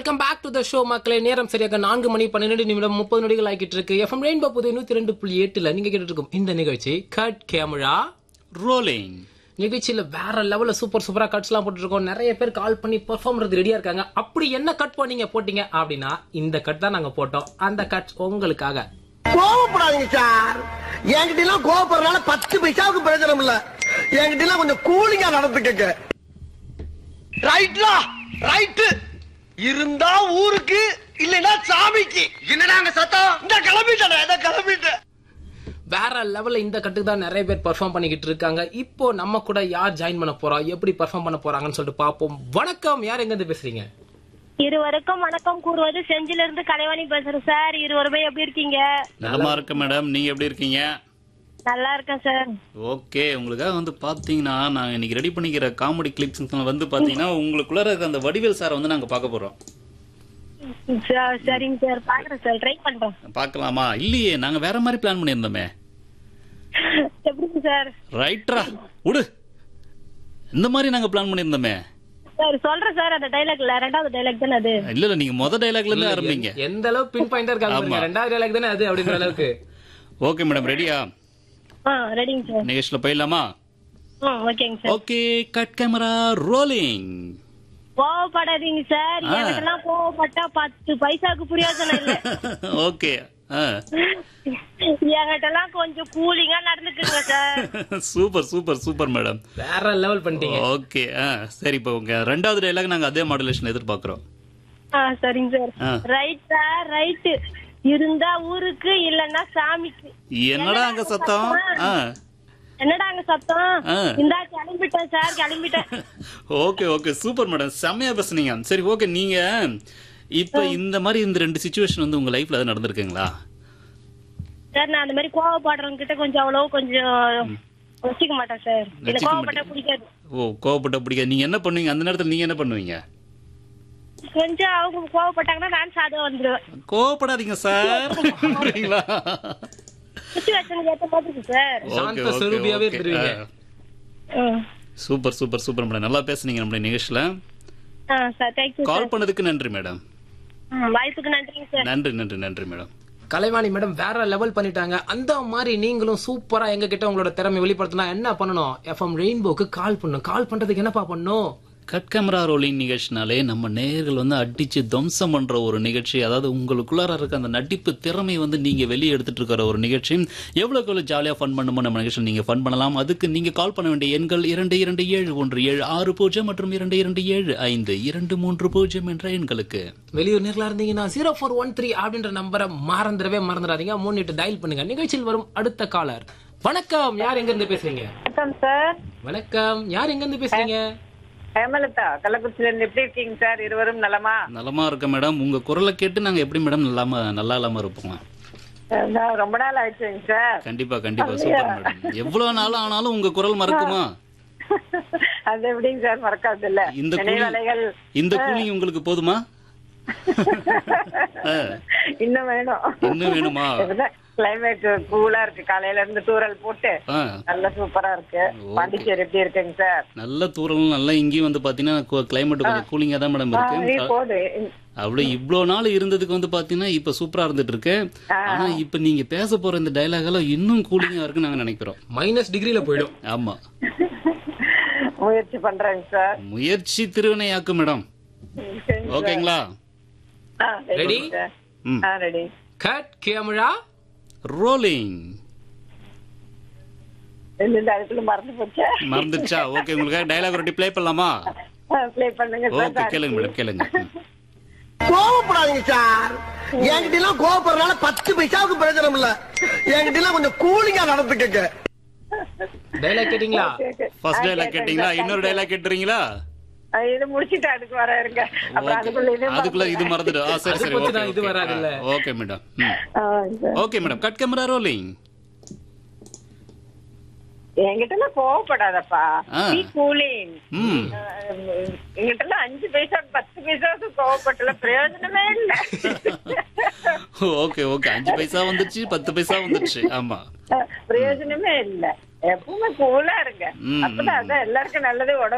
Welcome back to the show மக்களே நேரம் சரியாக நான்கு மணி பன்னிரெண்டு நிமிடம் முப்பது நொடிகள் ஆகிட்டு இருக்கு எஃப்எம் ரெயின்போ புது நூத்தி ரெண்டு புள்ளி எட்டுல நீங்க கேட்டுட்டு இருக்கும் இந்த நிகழ்ச்சி கட் கேமரா ரோலிங் நிகழ்ச்சியில வேற லெவல்ல சூப்பர் சூப்பரா கட்ஸ் எல்லாம் போட்டுருக்கோம் நிறைய பேர் கால் பண்ணி பெர்ஃபார்ம் ரெடியா இருக்காங்க அப்படி என்ன கட் பண்ணீங்க போட்டீங்க அப்படின்னா இந்த கட் தான் நாங்க போட்டோம் அந்த கட் உங்களுக்காக கோவப்படாதீங்க சார் என்கிட்ட எல்லாம் கோவப்படுறதுனால பத்து பைசாவுக்கு பிரயோஜனம் இல்ல என்கிட்ட எல்லாம் கொஞ்சம் கூலிங்கா நடந்துக்கங்க ரைட்லா ரைட்டு இருந்தா ஊருக்கு இல்லைன்னா சாமிக்கு என்னடா அங்க சத்தம் இந்த கிளம்பிட்டேன் இந்த கிளம்பிட்டேன் வேற லெவல்ல இந்த கட்டுக்கு தான் நிறைய பேர் பெர்ஃபார்ம் பண்ணிக்கிட்டு இருக்காங்க இப்போ நம்ம கூட யார் ஜாயின் பண்ண போறோம் எப்படி பெர்ஃபார்ம் பண்ண போறாங்கன்னு சொல்லிட்டு பாப்போம் வணக்கம் யார் எங்க இருந்து பேசுறீங்க இருவருக்கும் வணக்கம் கூறுவது செஞ்சில இருந்து கலைவாணி பேசுறேன் சார் இருவருமே எப்படி இருக்கீங்க நலமா இருக்கு மேடம் நீங்க எப்படி இருக்கீங்க நல்லா இருக்கேன் சார் ஓகே உங்களுக்காக வந்து பாத்தீங்கன்னா நாங்க இன்னைக்கு ரெடி பண்ணிக்கிற காமெடி கிளிப்ஸ் வந்து பாத்தீங்கன்னா உங்களுக்குள்ள இருக்க அந்த வடிவேல் சாரை வந்து நாங்க பார்க்க போறோம் ச- சரிங்க சார் பாக்குறேன் சார் ட்ரை பண்றேன் பார்க்கலாமா இல்லையே நாங்க வேற மாதிரி பிளான் பண்ணியிருந்தோமே எப்படிங்க சார் ரைட்ரா விடு இந்த மாதிரி நாங்க பிளான் பண்ணியிருந்தோமே சார் சொல்றேன் சார் அந்த டைலாக்ல ரெண்டாவது டைலாக் தானே அது இல்ல இல்ல நீங்க முத டைலாக்ல இருந்து ஆரம்பிங்க எந்த அளவு பின் பாயிண்டா இருக்காங்க பாருங்க. ஆமா. ரெண்டாவது dialogue தானே அது அப்படிங்கிற அளவுக்கு ஓகே மேடம் ரெடியா ஆ ரெடிங்க சார் நிகழ்ச்சியில போயிடலாமா ம் ஓகேங்க sir okay cut camera rolling கோவப்படாதீங்க சார் ஆ. எனக்கெல்லாம் கோவப்பட்டா பத்து பைசாக்கு பிரயோஜனம் இல்ல ஓகே என்கிட்ட எல்லாம் கொஞ்சம் கூலிங்கா நடந்துக்குங்க sir super super super madam வேற லெவல் பண்ணிட்டீங்க ஓகே ஆ சரி இப்போ உங்க ரெண்டாவது டைலாக் நாங்க அதே மாடுலேஷன் எதிர்பார்க்கிறோம் ஆ சரிங்க சார் ஆ. ரைட் சார் ரைட்டு இருந்தா ஊருக்கு இல்லன்னா சாமிக்கு என்னடா அங்க சத்தம் ஆ என்னடா அங்க சத்தம் ஆ. இந்தா கிளம்பிட்டேன் சார் கிளம்பிட்டேன் ஓகே ஓகே சூப்பர் மேடம் செம்மையா பேசுனீங்க சரி ஓகே நீங்க இப்ப இந்த மாதிரி இந்த ரெண்டு சுச்சுவேஷன் வந்து உங்க லைஃப்ல ஏதாவது நடந்திருக்குங்களா சார் நான் அந்த மாதிரி கோவப்படுறவங்க கிட்ட கொஞ்சம் அவ்வளவு கொஞ்சம் வச்சுக்க மாட்டேன் சார் எனக்கு வச்சுக்க கோவப்பட்டா மாட்டீங்க. பிடிக்காது ஓ கோவப்பட்ட பிடிக்காது நீங்க என்ன பண்ணுவீங்க அந்த நேரத்துல நீங்க என்ன பண்ணுவீங்க கொஞ்சம் அவங்க கோவப்பட்டாங்கன்னா நான் சாதம் வந்துருவேன் கோவப்படாதீங்க சார் அப்படிங்களா சுச்சுவேஷனுக்கு ஏத்த மாதிரி இருக்கு சார் சாந்த ஓகே, ஓகே, சுரூபியாவே ஓகே. இருந்துருவீங்க. ஆ. ம். சூப்பர் சூப்பர் சூப்பர் மேடம் நல்லா பேசுனீங்க நம்மளுடைய நிகழ்ச்சியில ஆ சார் தேங்க்யூ சார் கால் பண்ணதுக்கு நன்றி மேடம் ம், வாய்ப்புக்கு நன்றிங்க சார் நன்றி நன்றி நன்றி மேடம் கலைவாணி மேடம் வேற லெவல் பண்ணிட்டாங்க அந்த மாதிரி நீங்களும் சூப்பரா எங்க கிட்ட உங்களோட திறமை வெளிப்படுத்தினா என்ன பண்ணணும் எஃப்எம் ரெயின்போக்கு கால் பண்ணணும் கால் பண்றதுக்கு என்னப்பா பண்ணணும் கட் கேமரா ரோலிங் நிகழ்ச்சினாலே நம்ம நேயர்கள் வந்து அடிச்சு துவம்சம் பண்ற ஒரு நிகழ்ச்சி அதாவது உங்களுக்குள்ளார இருக்க அந்த நடிப்பு திறமை வந்து நீங்க வெளியே எடுத்துட்டு இருக்கிற ஒரு நிகழ்ச்சி எவ்வளவுக்கு எவ்வளவு ஜாலியா ஃபன் பண்ணுமோ நம்ம நிகழ்ச்சி நீங்க ஃபன் பண்ணலாம் அதுக்கு நீங்க கால் பண்ண வேண்டிய எண்கள் இரண்டு இரண்டு ஏழு ஒன்று ஏழு ஆறு பூஜ்ஜியம் மற்றும் இரண்டு இரண்டு ஏழு ஐந்து இரண்டு மூன்று பூஜ்ஜியம் என்ற எண்களுக்கு வெளியூர் நேரில் இருந்தீங்கன்னா ஜீரோ ஃபோர் ஒன் த்ரீ அப்படின்ற நம்பரை மறந்துடவே மறந்துடாதீங்க முன்னிட்டு டயல் பண்ணுங்க நிகழ்ச்சியில் வரும் அடுத்த காலர் வணக்கம் யார் எங்க இருந்து பேசுறீங்க வணக்கம் சார் வணக்கம் யார் எங்க இருந்து பேசுறீங்க ஹேமலதா கள்ளக்குறிச்சில இருந்து எப்படி இருக்கீங்க சார் இருவரும் நலமா நலமா இருக்க மேடம் உங்க குரலை கேட்டு நாங்க எப்படி மேடம் நல்லாம நல்லா இல்லாம இருப்போம் அஹ் நான் ரொம்ப நாள் ஆயிடுச்சுங்க சார் கண்டிப்பா கண்டிப்பா சூப்பர் மேடம் எவ்வளவு நாள் ஆனாலும் உங்க குரல் மறக்குமா அது எப்படிங்க சார் மறக்காது இல்ல இந்த கூலி நினைவலைகள் இந்த கூலி உங்களுக்கு போதுமா ஆ, இன்னும் வேணும் இன்னும் வேணுமா கிளைமேட் கூலா இருக்கு காலையில இருந்து தூரல் போட்டு ஆ, நல்ல சூப்பரா இருக்கு பாண்டிச்சேரி எப்படி இருக்குங்க சார் நல்ல தூரல் நல்லா இங்கேயும் வந்து பாத்தீங்கன்னா கிளைமேட் கொஞ்சம் கூலிங்கா தான் மேடம் ஆ, இருக்கு போது அவ்வளவு இவ்வளவு நாள் இருந்ததுக்கு வந்து பாத்தீங்கன்னா இப்ப சூப்பரா இருந்துட்டு இருக்கு ஆனா இப்ப நீங்க பேச போற இந்த டைலாக் எல்லாம் இன்னும் கூலிங்கா இருக்குன்னு நாங்க நினைக்கிறோம் மைனஸ் டிகிரில போயிடும் ஆமா முயற்சி பண்றேங்க சார் முயற்சி திருவினையாக்கும் மேடம் ஓகேங்களா ஆ, Ready? சார். ம். ஆ ரெடி கட் கேமரா ரோலிங் இந்த இடத்துல மறந்து போச்சா மறந்துச்சா ஓகே உங்களுக்காக டைலாக் ரொட்டி ப்ளே பண்ணலாமா ப்ளே பண்ணுங்க ஓகே சார் கேளுங்க மேடம் கேளுங்க ம். கோவப்படாதீங்க சார் என்கிட்ட எல்லாம் கோவப்படுறதுனால பத்து பைசாவுக்கு பிரயோஜனம் இல்ல என்கிட்ட எல்லாம் கொஞ்சம் கூலிங்கா நடந்துக்கங்க டைலாக் கேட்டீங்களா ஃபர்ஸ்ட் டைலாக் கேட்டீங்களா இன்னொரு டைலாக் கேட்டுறீங்களா ஆ, இது முடிச்சிட்டு அதுக்கு வர இருங்க அப்புறம் அதுக்குள்ள இது அதுக்குள்ள இது மறந்துடு ஆ சரி அது சரி பத்தி ஓகே தான் இது வராதுல்ல. ஓகே மேடம் ம் ஆ, sir. Okay madam cut camera rolling என்கிட்ட எல்லாம் கோவப்படாதப்பா ஆ. நீ கூலிங் ம் என்கிட்ட எல்லாம் அஞ்சு பைசா பத்து பைசாவுக்கு கோவப்பட்டல பிரயோஜனமே இல்ல ஓகே ஓகே அஞ்சு பைசா வந்துச்சு பத்து பைசா வந்துச்சு ஆமா பிரயோஜனமே இல்ல எப்பவுமே கூலா இருங்க ம், அப்பதான் அதான் எல்லாருக்கும் நல்லது உடம்பு